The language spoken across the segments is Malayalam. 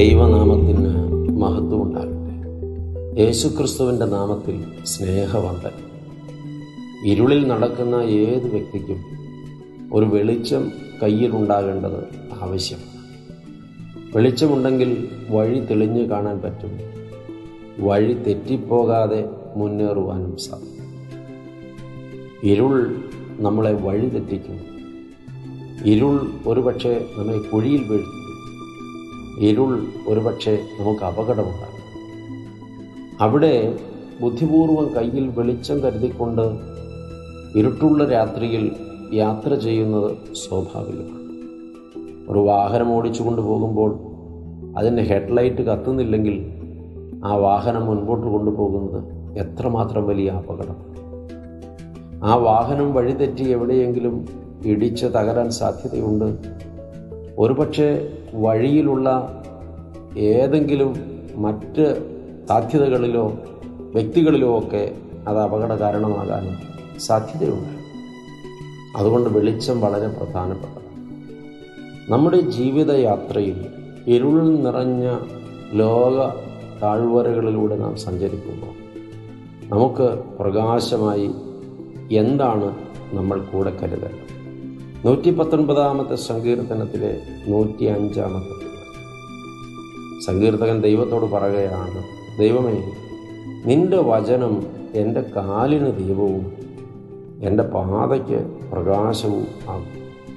ദൈവനാമത്തിന് മഹത്വം ഉണ്ടാകട്ടെ യേശുക്രിസ്തുവിൻ്റെ നാമത്തിൽ സ്നേഹവന്തൻ ഇരുളിൽ നടക്കുന്ന ഏത് വ്യക്തിക്കും ഒരു വെളിച്ചം കയ്യിലുണ്ടാകേണ്ടത് ആവശ്യമാണ് വെളിച്ചമുണ്ടെങ്കിൽ വഴി തെളിഞ്ഞു കാണാൻ പറ്റും വഴി തെറ്റിപ്പോകാതെ മുന്നേറുവാനും സാധിക്കും ഇരുൾ നമ്മളെ വഴി തെറ്റിക്കും ഇരുൾ ഒരുപക്ഷെ നമ്മെ കുഴിയിൽ വീഴ്ത്തും ഇരുൾ ഒരുപക്ഷെ നമുക്ക് അപകടമുണ്ടാകും അവിടെ ബുദ്ധിപൂർവം കയ്യിൽ വെളിച്ചം കരുതിക്കൊണ്ട് ഇരുട്ടുള്ള രാത്രിയിൽ യാത്ര ചെയ്യുന്നത് സ്വാഭാവികമാണ് ഒരു വാഹനം ഓടിച്ചു കൊണ്ടുപോകുമ്പോൾ അതിൻ്റെ ഹെഡ്ലൈറ്റ് കത്തുന്നില്ലെങ്കിൽ ആ വാഹനം മുൻപോട്ട് കൊണ്ടുപോകുന്നത് എത്രമാത്രം വലിയ അപകടമാണ് ആ വാഹനം വഴിതെറ്റി എവിടെയെങ്കിലും ഇടിച്ച് തകരാൻ സാധ്യതയുണ്ട് ഒരുപക്ഷെ വഴിയിലുള്ള ഏതെങ്കിലും മറ്റ് സാധ്യതകളിലോ വ്യക്തികളിലോ ഒക്കെ അത് അപകട കാരണമാകാനും സാധ്യതയുണ്ട് അതുകൊണ്ട് വെളിച്ചം വളരെ പ്രധാനപ്പെട്ടതാണ് നമ്മുടെ ജീവിതയാത്രയിൽ ഇരുൾ നിറഞ്ഞ ലോക താഴ്വരകളിലൂടെ നാം സഞ്ചരിക്കുമ്പോൾ നമുക്ക് പ്രകാശമായി എന്താണ് നമ്മൾ കൂടെ കരുതേണ്ടത് നൂറ്റി പത്തൊൻപതാമത്തെ സങ്കീർത്തനത്തിലെ നൂറ്റി അഞ്ചാമത്തെ സങ്കീർത്തകൻ ദൈവത്തോട് പറയുകയാണ് ദൈവമേ നിന്റെ വചനം എൻ്റെ കാലിന് ദൈവവും എൻ്റെ പാതയ്ക്ക് പ്രകാശവും ആകും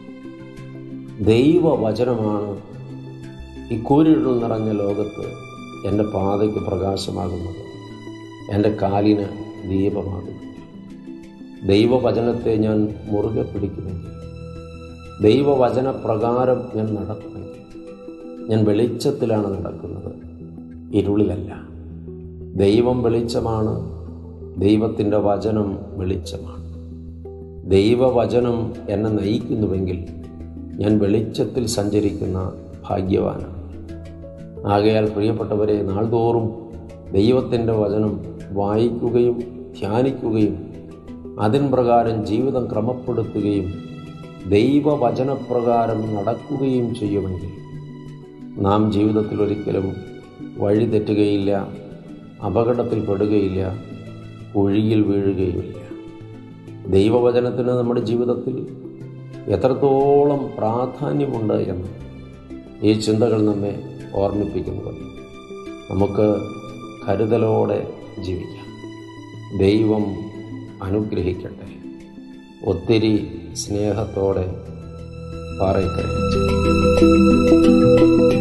ദൈവവചനമാണ് ഈ കൂരിരുൾ നിറഞ്ഞ ലോകത്ത് എൻ്റെ പാതയ്ക്ക് പ്രകാശമാകുന്നത് എൻ്റെ കാലിന് ദീപമാകുന്നു ദൈവവചനത്തെ ഞാൻ മുറുകെ പിടിക്കുമെങ്കിൽ ദൈവവചന പ്രകാരം ഞാൻ നടക്കുമെങ്കിൽ ഞാൻ വെളിച്ചത്തിലാണ് നടക്കുന്നത് ഇരുളിലല്ല ദൈവം വെളിച്ചമാണ് ദൈവത്തിൻ്റെ വചനം വെളിച്ചമാണ് ദൈവവചനം എന്നെ നയിക്കുന്നുവെങ്കിൽ ഞാൻ വെളിച്ചത്തിൽ സഞ്ചരിക്കുന്ന ഭാഗ്യവാനാണ് ആകയാൽ പ്രിയപ്പെട്ടവരെ നാൾതോറും ദൈവത്തിൻ്റെ വചനം വായിക്കുകയും ധ്യാനിക്കുകയും അതിൻ പ്രകാരം ജീവിതം ക്രമപ്പെടുത്തുകയും ദൈവവചനപ്രകാരം നടക്കുകയും ചെയ്യുമെങ്കിൽ നാം ജീവിതത്തിൽ ഒരിക്കലും വഴി തെറ്റുകയില്ല അപകടത്തിൽപ്പെടുകയില്ല കുഴിയിൽ വീഴുകയുമില്ല ദൈവവചനത്തിന് നമ്മുടെ ജീവിതത്തിൽ എത്രത്തോളം പ്രാധാന്യമുണ്ട് എന്ന് ഈ ചിന്തകൾ നമ്മെ ഓർമ്മിപ്പിക്കുന്നത് നമുക്ക് കരുതലോടെ ജീവിക്കാം ദൈവം അനുഗ്രഹിക്കട്ടെ ഒത്തിരി സ്നേഹത്തോടെ പാറയ്ക്കരച്ചു